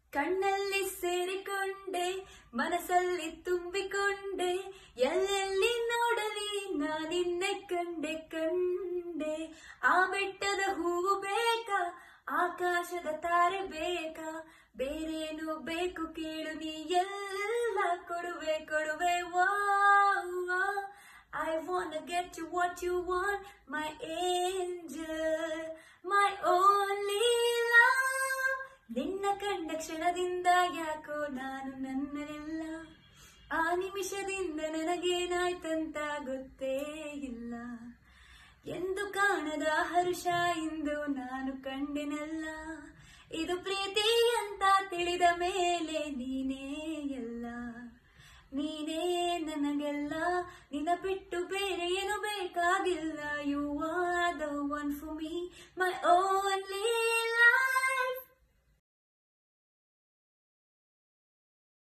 ಕಣ್ಣಲ್ಲಿ ಸೇರಿಕೊಂಡೆ ಮನಸ್ಸಲ್ಲಿ ತುಂಬಿಕೊಂಡೆ ಎಲ್ಲೆಲ್ಲಿ ನೋಡಲಿ ನಾನಿನ್ನೆ ಕಂಡೆ ಕಂಡೆ ಆ ಬೆಟ್ಟದ ಹೂವು ಬೇಕಾ ಆಕಾಶದ ತಾರೆ ಬೇಕಾ ಬೇರೇನು ಬೇಕು ಕೇಳು ನೀ ಎಲ್ಲ ಕೊಡುವೆ ಕೊಡುವೆ ವಾ I wanna get you what you want, my angel, my only love. ನಿನ್ನ ಕಂಡ ಕ್ಷಣದಿಂದ ಯಾಕೋ ನಾನು ನನ್ನಲಿಲ್ಲ ಆ ನಿಮಿಷದಿಂದ ನನಗೇನಾಯ್ತಂತ ಗೊತ್ತೇ ಇಲ್ಲ ಎಂದು ಕಾಣದ ಹರ್ಷ ಇಂದು ನಾನು ಕಂಡೆನಲ್ಲ ಇದು ಪ್ರೀತಿ ಅಂತ ತಿಳಿದ ಮೇಲೆ ನೀನೇ ಎಲ್ಲ ನೀನೇ ನನಗೆಲ್ಲ ನಿನ್ನ ಬಿಟ್ಟು ಬೇರೆ ಏನು ಬೇಕಾಗಿಲ್ಲ you are the one for me my only